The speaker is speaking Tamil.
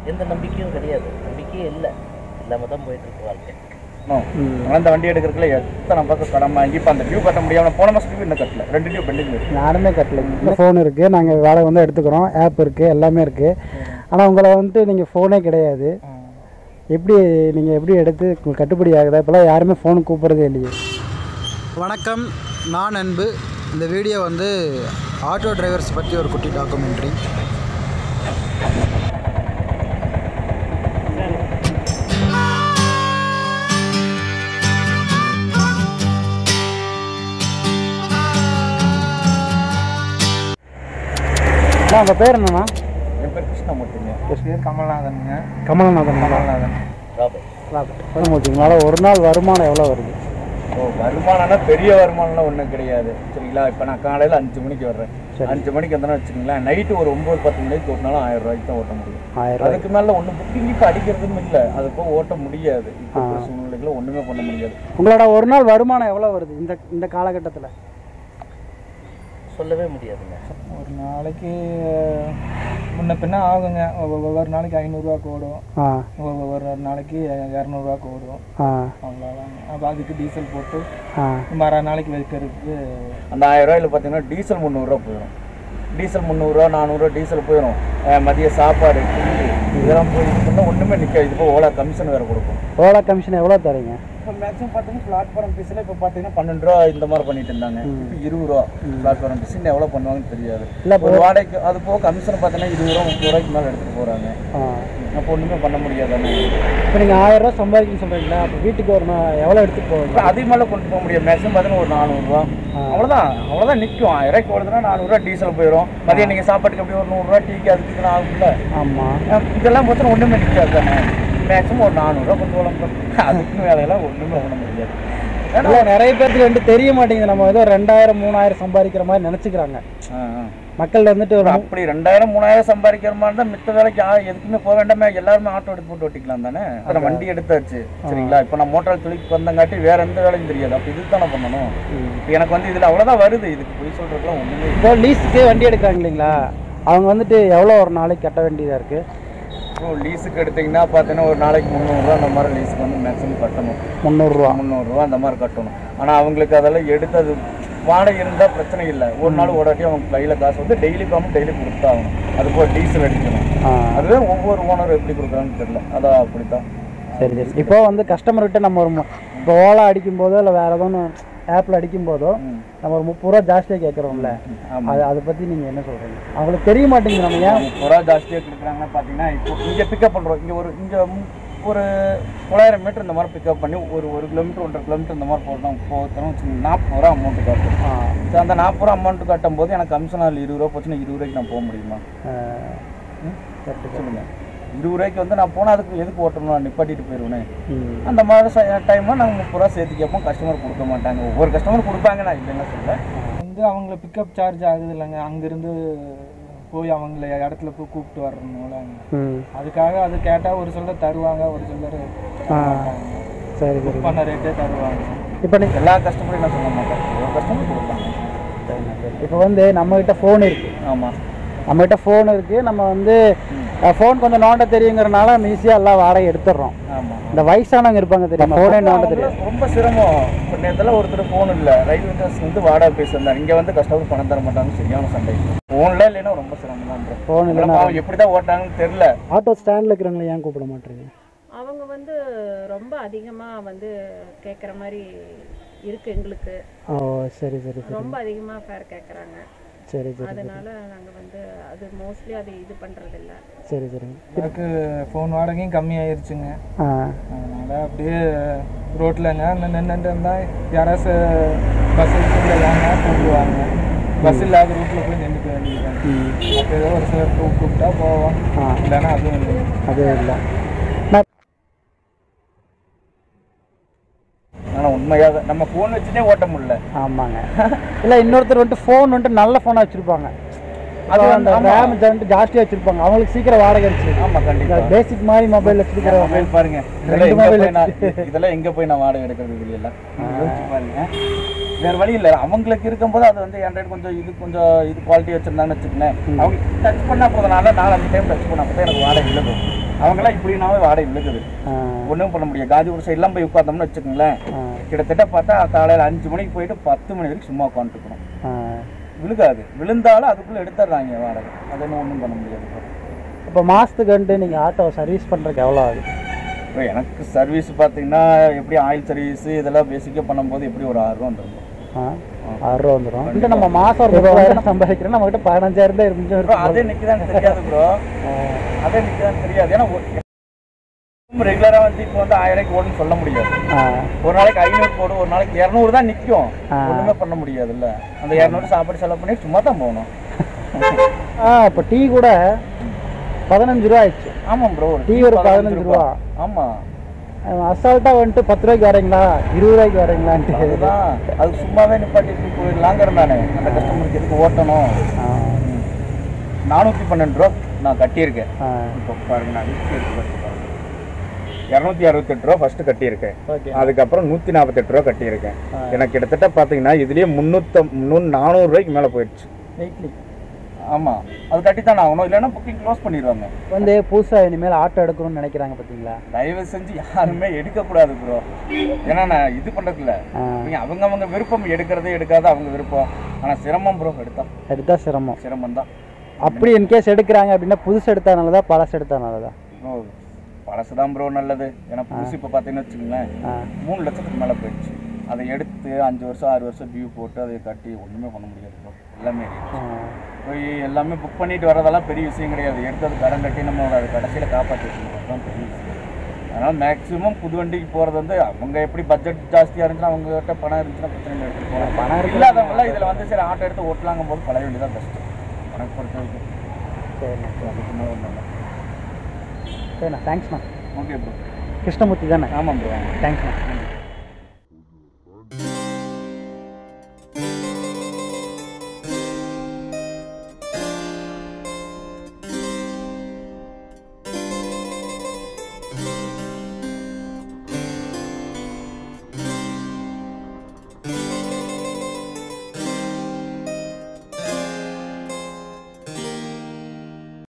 எந்த நம்பிக்கையும் கிடையாது நம்பிக்கையே இல்லை இல்லாமல் தான் போயிட்டு இருக்கு வாழ்க்கை ஆனால் அந்த வண்டி எடுக்கிறதுல எத்தனை பக்கம் கடன் வாங்கி இப்போ அந்த டியூ கட்ட முடியாம போன மாதம் டியூ இன்னும் கட்டல ரெண்டு டியூ பெண்டிங் இருக்கு யாருமே கட்டலைங்க ஃபோன் இருக்குது நாங்கள் வாடகை வந்து எடுத்துக்கிறோம் ஆப் இருக்குது எல்லாமே இருக்குது ஆனால் உங்களை வந்துட்டு நீங்கள் ஃபோனே கிடையாது எப்படி நீங்கள் எப்படி எடுத்து உங்களுக்கு கட்டுப்படி ஆகுதா இப்போலாம் யாருமே ஃபோன் கூப்பிட்றதே இல்லையே வணக்கம் நான் அன்பு இந்த வீடியோ வந்து ஆட்டோ டிரைவர்ஸ் பற்றி ஒரு குட்டி டாக்குமெண்ட்ரி உங்கள் பேர் என்னண்ணா என் பேர் கிருஷ்ணமூர்த்திங்க பேர் கமல்நாதனுங்க கமலநாதன் கமல்நாதன் ராபர்ட் கிருஷ்ணமூர்த்தி உங்களால் ஒரு நாள் வருமானம் எவ்வளோ வருது ஓ வருமானம்னா பெரிய வருமானம்லாம் ஒன்றும் கிடையாது சரிங்களா இப்போ நான் காலையில் அஞ்சு மணிக்கு வர்றேன் அஞ்சு மணிக்கு வந்தேன்னா வச்சுக்கோங்களேன் நைட்டு ஒரு ஒம்பது பத்து மணிக்கு ஓட்டினாலும் ஆயிரம் ரூபாய்க்கு தான் ஓட்ட முடியும் ஆயிரம் ரூபாய் அதுக்கு மேலே ஒன்றும் புக்கிங் இப்போ அடிக்கிறதும் இல்லை அது போக ஓட்ட முடியாது இப்போ இருக்கிற சூழ்நிலைகளை ஒன்றுமே பண்ண முடியாது உங்களோட ஒரு நாள் வருமானம் எவ்வளோ வருது இந்த இந்த காலகட்டத்தில் சொல்லவே முடியாதுங்க ஒரு நாளைக்கு முன்ன பின்ன ஆகுங்க ஒவ்வொரு ஒவ்வொரு நாளைக்கு ஐநூறுரூவாக்கு ஓடும் ஆ ஒவ்வொரு ஒவ்வொரு நாளைக்கு இரநூறுவாக்கு ஓடும் ஆ அவ்வளோதாங்க அப்போ அதுக்கு டீசல் போட்டு ஆ மறு நாளைக்கு வைக்கிறதுக்கு அந்த ஆயிரம் ரூபாயில பார்த்தீங்கன்னா டீசல் முந்நூறுரூவா போயிடும் டீசல் முந்நூறுரூவா நானூறுரூவா டீசல் போயிடும் அஹ் மதிய சாப்பாடு டீ இதெல்லாம் போய் இது பண்ணால் ஒன்றுமே நிற்காது இது போக ஓலா கமிஷன் வேறு கொடுக்கும் ஓலா கமிஷன் எவ்வளோ தரீங்க இப்போ மேக்ஸிமம் பார்த்தீங்கன்னா பிளாட்ஃபார்ம் ஃபீஸில் இப்போ பார்த்தீங்கன்னா பன்னெண்டு ரூபா இந்த மாதிரி பண்ணிட்டு இருந்தாங்க இப்போ இருபது ரூபா பிளாட்ஃபார்ம் ஃபீஸ் இன்னும் எவ்வளோ பண்ணுவாங்கன்னு தெரியாது இல்லை ஒரு வாடகைக்கு அது போக கமிஷன் பார்த்தீங்கன்னா இருபது ரூபா முப்பது ரூபாய்க்கு மேலே எடுத்துகிட்டு போகிறாங்க ஆ அப்போ ஒன்றுமே பண்ண முடியாதானே இப்போ நீங்கள் ஆயிரம் ரூபா சம்பாதிக்கணும்னு சொல்கிறீங்களா அப்போ வீட்டுக்கு ஒரு நாள் எவ்வளோ எடுத்துகிட்டு போவீங்க இப்போ அதிக மேலே கொண்டு போக முடியாது மேக்ஸிமம் பார்த்தீங்கன்னா ஒரு நானூறுரூவா அவ்வளோதான் அவ்வளோதான் நிற்கும் ஆயிரம் ரூபாய்க்கு ஓடுதுன்னா நானூறுரூவா டீசல் போயிடும் மதியம் நீங்கள் சாப்பாட்டுக்கு அப்படியே ஒரு நூறுரூவா டீக்கு அதுக்கு இதுன்னு ஆகும்ல ஆமாம் அஹ் இதெல்லாம் பார்த்தா ஒன்றுமே நிற்காது தானே மேக்ஸிமம் ஒரு நானூறுரூவா கொண்டு போகலாம் அதுக்கு வேலையெல்லாம் ஒன்றுமே பண்ண முடியாது ஏன்னா இல்லை நிறைய பேருக்கு வந்து தெரிய மாட்டேங்குது நம்ம ஏதோ ரெண்டாயிரம் மூணாயிரம் சம்பாதிக்கிற மாதிரி நினச்சிக்கிறாங்க ஆ, ஆ. மக்கள் வந்துட்டு ஒரு மு- அப்படி ரெண்டாயிரம் மூணாயிரம் சம்பாதிக்கிற மாதிரி இருந்தால் மித்த வேலைக்கு யா- எதுக்குமே போக வேண்டாமே எல்லாருமே ஆட்டோ எடுத்து போட்டு ஓட்டிக்கலாம் தானே அப்புறம் வண்டி எடுத்தாச்சு சரிங்களா இப்போ நான் மோட்டார் தொழிலுக்கு வந்தங்காட்டி வேற எந்த வேலையும் தெரியாது அப்போ இதுக்கு தானே பண்ணணும் இப்போ எனக்கு வந்து இதில் அவ்வளோதான் வருது இதுக்கு போய் சொல்கிறதுலாம் ஒன்றுமே இப்போ லீஸுக்கு வண்டி எடுக்கிறாங்க இல்லைங்களா அவங்க வந்துட்டு எவ்வளோ ஒரு நாளைக்கு கட்ட வேண்டியதாக இருக்குது இப்போ லீஸுக்கு எடுத்தீங்கன்னா பார்த்தீங்கன்னா ஒரு நாளைக்கு முந்நூறுரூவா அந்த மாதிரி லீஸுக்கு வந்து மேக்ஸிமம் கட்டணும் முந்நூறுரூவா முந்நூறுரூவா அந்த மாதிரி கட்டணும் ஆனால் அவங்களுக்கு அதெல்லாம் எடுத்தது வாடகை இருந்தால் பிரச்சனை இல்லை ஒரு நாள் ஓடாட்டி அவங்க கையில் காசு வந்து டெய்லி காம டெய்லி கொடுத்தாகணும் அது போல் டீசல் அடிக்கணும் ஆ அதுவே ஒவ்வொரு ஓனர் எப்படி கொடுக்குறாங்கன்னு தெரியல அதான் அப்படித்தான் சரி சரி இப்போ வந்து கஸ்டமர்கிட்ட நம்ம ஒரு மு- இப்போ ஓலா அடிக்கும் போதோ இல்லை வேறு ஏதோ ஆப்பில் அடிக்கும் போதோ நம்ம ஒரு முப்பது ரூபா ஜாஸ்தியாக கேட்குறோம்ல ஆமாம் அது அதை பற்றி நீங்கள் என்ன சொல்கிறீங்க அவங்களுக்கு தெரிய மாட்டேங்குது நம்ம ஏன் முப்பது ரூபா ஜாஸ்தியாக கொடுக்குறாங்கன்னா பார்த்தீங்கன்னா இப்போ இங்கே பிக்கப் பண்ணுறோம் இங்கே ஒரு இங்கே ஒரு தொள்ளாயிரம் மீட்டர் இந்த மாதிரி பிக்கப் பண்ணி ஒரு ஒரு கிலோமீட்டர் ஒன்றரை கிலோமீட்டர் இந்த மாதிரி போகிறோம் போகிறோம் வச்சுக்கோங்க நாற்பது ரூபா அமௌண்ட் காட்டும் ஆ சரி அந்த நாற்பது ரூபா அமௌண்ட் கட்டும் போது எனக்கு கமிஷன் அதில் இருபது ரூபா போச்சுன்னா இருபது ரூபாய்க்கு நான் போக முடியுமா கரெக்டு சொல்லுங்க இருபது ரூபாய்க்கு வந்து நான் போனால் அதுக்கு எதுக்கு ஓட்டணும் நான் நிப்பாட்டிட்டு போயிடுவேனே ம் அந்த மாதிரி டைமில் நாங்கள் முப்பது ரூபா சேர்த்து கேட்போம் கஸ்டமர் கொடுக்க மாட்டாங்க ஒவ்வொரு கஸ்டமர் கொடுப்பாங்க நான் இல்லைன்னு சொல்கிறேன் வந்து அவங்கள பிக்கப் சார்ஜ் ஆகுது இல்லைங்க அங்கேருந்து போய் அவங்கள இடத்துல போய் கூப்பிட்டு வரணும்ல ம் அதுக்காக அது கேட்டால் ஒரு சிலர் தருவாங்க ஒரு சிலர் ஆ சரி சரி பண்ண ரேட்டே தருவாங்க இப்போ நீ எல்லா கஸ்டமரையும் நான் சொல்ல மாட்டேன் ஒரு கஸ்டமர் கொடுப்பாங்க இப்போ வந்து நம்மகிட்ட ஃபோன் இருக்குது ஆமாம் நம்மகிட்ட ஃபோன் இருக்குது நம்ம வந்து ஃபோன் கொஞ்சம் நோண்ட தெரியுங்கிறனால நம்ம ஈஸியாக எல்லாம் வாடகை எடுத்துடுறோம் ஆமாம் இந்த வயசானவங்க இருப்பாங்க தெரியுமா ஃபோனே நோண்ட தெரியாது ரொம்ப சிரமம் இப்போ நேரத்தில் ஒருத்தர் ஃபோன் இல்லை ரயில்வே ஸ்டேஷன் வந்து வாடகை பேசியிருந்தார் இங்கே வந்து கஸ்டமர் பணம் தர மாட்டாங்க சரியான சண்டை ஃபோனில் இல்லைன்னா ரொம்ப சிரமம் தான் ஃபோன் இல்லைன்னா அவங்க எப்படி தான் ஓட்டாங்கன்னு தெரில ஆட்டோ ஸ்டாண்டில் இருக்கிறவங்கள ஏன் கூப்பிட மாட்டேறீங்க அவங்க வந்து ரொம்ப அதிகமாக வந்து கேட்குற மாதிரி இருக்கு எங்களுக்கு ஓ சரி சரி சரி ரொம்ப அதிகமாக ஃபேர் கேட்குறாங்க சரி சரி அதனால நாங்கள் வந்து அது மோஸ்ட்லி அது இது பண்ணுறதில்ல சரி சரிங்க எனக்கு ஃபோன் வாடகையும் கம்மியாயிருச்சுங்க ஆ அதனால் அப்படியே ரோட்டில்ங்க நின்றுட்டு இருந்தால் யாராச்சும் பஸ் இல்லை வாங்க கூப்பிடுவாங்க பஸ் இல்லாத ரூட்டில் போய் நின்றுக்க வேண்டியது ம் அப்போ ஏதோ ஒரு சிலர் கூ- கூப்பிட்டா போவோம் ஆ இல்லைன்னா அதுவும் இல்லை அது இல்லை நான் ஆனால் உண்மையாக நம்ம ஃபோன் வச்சுட்டே ஓட்ட முடியல ஆமாங்க இல்லை இன்னொருத்தர் வந்துட்டு ஃபோன் வந்துட்டு நல்ல ஃபோனாக வச்சுருப்பாங்க அது அது அந்த ஆமா. ரேம் ஜாஸ்தி ஜாஸ்தியாக வச்சுருப்பாங்க அவங்களுக்கு சீக்கிரம் வாடகை அடிச்சு ஆமா கண்டிப்பா பேசிக் மாதிரி மொபைல் வச்சுருக்கிற மொபைல் பாருங்க இதெல்லாம் ரெண்டு எங்க mobile போய் நான் இதெல்லாம் எங்க போய் நான் வாடகை எடுக்கிறது வெளியெல்லாம் யோசிச்சு பாருங்க வேற வழி இல்ல அவங்களுக்கு இருக்கும்போது அது வந்து ஆண்ட்ராய்டு கொஞ்சம் இது கொஞ்சம் இது குவாலிட்டி வச்சிருந்தாங்கன்னு வச்சுக்கோங்களேன் அவங்க டச் பண்ணா போதுனால நாலு அஞ்சு டைம் டச் பண்ணா போதும் எனக்கு வாடகை விழுகும் அவங்களாம் இப்படினாவே வாடகை விழுகுது ஒன்றும் பண்ண முடியாது காதி ஒரு சைட்லாம் போய் உட்காந்தோம்னு வச்சுக்கோங்களேன் கிட்டத்தட்ட பார்த்தா காலையில் அஞ்சு மணிக்கு போயிட்டு பத்து மணி வரைக்கும் சும்மா உட்காந்துருக்கணும் விழுகாது விழுந்தாலும் அதுக்குள்ளே எடுத்துடுறாங்க வாடகை அது என்ன ஒன்றும் பண்ண முடியாது bro. இப்போ மாதத்துக்கு வந்துட்டு நீங்கள் ஆட்டோ சர்வீஸ் பண்ணுறதுக்கு எவ்வளோ ஆகுது இப்போ எனக்கு சர்வீஸ் பார்த்தீங்கன்னா எப்படி ஆயில் சர்வீஸ் இதெல்லாம் பேசிக்காக பண்ணும்போது எப்படி ஒரு ஆறு ரூபா வந்துடும் ஆ ஆறு ரூபா வந்துடும் வந்துட்டு நம்ம மாதம் ஒரு முப்பதாயிரம் சம்பாதிக்கிறோம் நம்மகிட்ட பதினஞ்சாயிரம் தான் ப்ரோ இருந்துச்சு அதே நிற்குதான்னு தெரியாது ப்ரோ அதே நிற்குதான்னு தெரியாது ஏன்னா ரெகுலராக வந்து இப்போ வந்து ஆயிரம் ரூபாய்க்கு ஓடுன்னு சொல்ல முடியாது ஆ ஒரு நாளைக்கு ஐநூறு போடும் ஒரு நாளைக்கு இரநூறு தான் நிற்கும் ஆ. ஒன்றுமே பண்ண முடியாதுல்ல அந்த இரநூறு சாப்பாடு செலவு பண்ணி சும்மா தான் போகணும் ஆ இப்போ டீ கூட பதினஞ்சு ரூபா ஆயிடுச்சு ஆமாம் ப்ரோ டீ ஒரு பதினஞ்சு ரூபா. ஆமாம் அசால்ட்டாக வந்துட்டு பத்து ரூபாய்க்கு வரீங்களா இருபது ரூபாய்க்கு வரீங்களான்ட்டு அதுதான் அது சும்மாவே நிப்பாட்டி போயிடலாங்கிறேன் நான் அந்த கஸ்டமருக்கு எதுக்கு ஓட்டணும் ஆ நானூற்றி பன்னெண்டு ரூபா நான் கட்டியிருக்கேன் ஆ இப்போ பாருங்க நான் லிஸ்ட் எடுத்து பாருங்க இரநூத்தி அறுபத்தெட்டு ரூபா ஃபர்ஸ்ட் கட்டியிருக்கேன் ஓகே அதுக்கப்புறம் நூற்றி நாற்பத்தெட்டு ரூபா கட்டியிருக்கேன் ஆ. எனக்கு கிட்டத்தட்ட பார்த்தீங்கன்னா இதுலேயே முந்நூற்றம் முந்நூறு நானூறு ரூபாய்க்கு மேலே போயிடுச்சு வெயிட்லி ஆமாம் அது கட்டி தான் ஆகணும் இல்லைன்னா புக்கிங் க்ளோஸ் பண்ணிடுவாங்க வந்து புதுசாக இனிமேல் ஆட்டோ எடுக்கணும்னு நினைக்கிறாங்க பார்த்தீங்களா தயவு செஞ்சு யாருமே எடுக்கக்கூடாது ப்ரோ ஏன்னா நான் இது பண்ணுறதில்ல ஆ நீங்க அவங்க அவங்க விருப்பம் எடுக்கிறது எடுக்காத அவங்க விருப்பம் ஆனால் சிரமம் ப்ரோ எடுத்தா எடுத்தா சிரமம் சிரமம் தான் அப்படி இன்கேஸ் எடுக்கிறாங்க அப்படின்னா புதுசு எடுத்தா நல்லதா பழசு எடுத்தா நல்லதா ப்ரோ பழசு தான் ப்ரோ நல்லது ஏன்னா புதுசு இப்போ பார்த்தீங்கன்னு வச்சுக்கோங்களேன் ஆ மூணு லட்சத்துக்கு மேலே போயிடுச்சு அதை எடுத்து அஞ்சு வருஷம் ஆறு வருஷம் டியூ போட்டு அதை கட்டி ஒன்றுமே பண்ண முடியாது ப்ரோ எல்லாமே ஆ. போய் எல்லாமே புக் பண்ணிட்டு வரதெல்லாம் பெரிய விஷயம் கிடையாது எடுத்தது கடன் கட்டி நம்ம அதை கடைசியில் காப்பாற்றி வச்சுருக்கோம் தான் பெரிய விஷயம் அதனால் மேக்ஸிமம் புது வண்டிக்கு போகிறது வந்து அவங்க எப்படி பட்ஜெட் ஜாஸ்தியாக இருந்துச்சுன்னா அவங்ககிட்ட பணம் இருந்துச்சுன்னா பிரச்சனை இல்லை எடுத்துட்டு போகலாம் பணம் இருக்கு இல்லாதவங்களாம் இதில் வந்து சரி ஆட்டோ எடுத்து ஓட்டலாங்கும் போது பழைய வண்டி தான் பெஸ்ட்டு எனக்கு பொறுத்த வரைக்கும் சரிண்ணா அதுக்கு மேலே ஒன்றும் இல்லை சரிண்ணா தேங்க்ஸ்ண்ணா ஓகே ப்ரோ கிருஷ்ணமூர்த்தி தானே ஆமாம் ப்ரோ தேங்க்ஸ்ண்ணா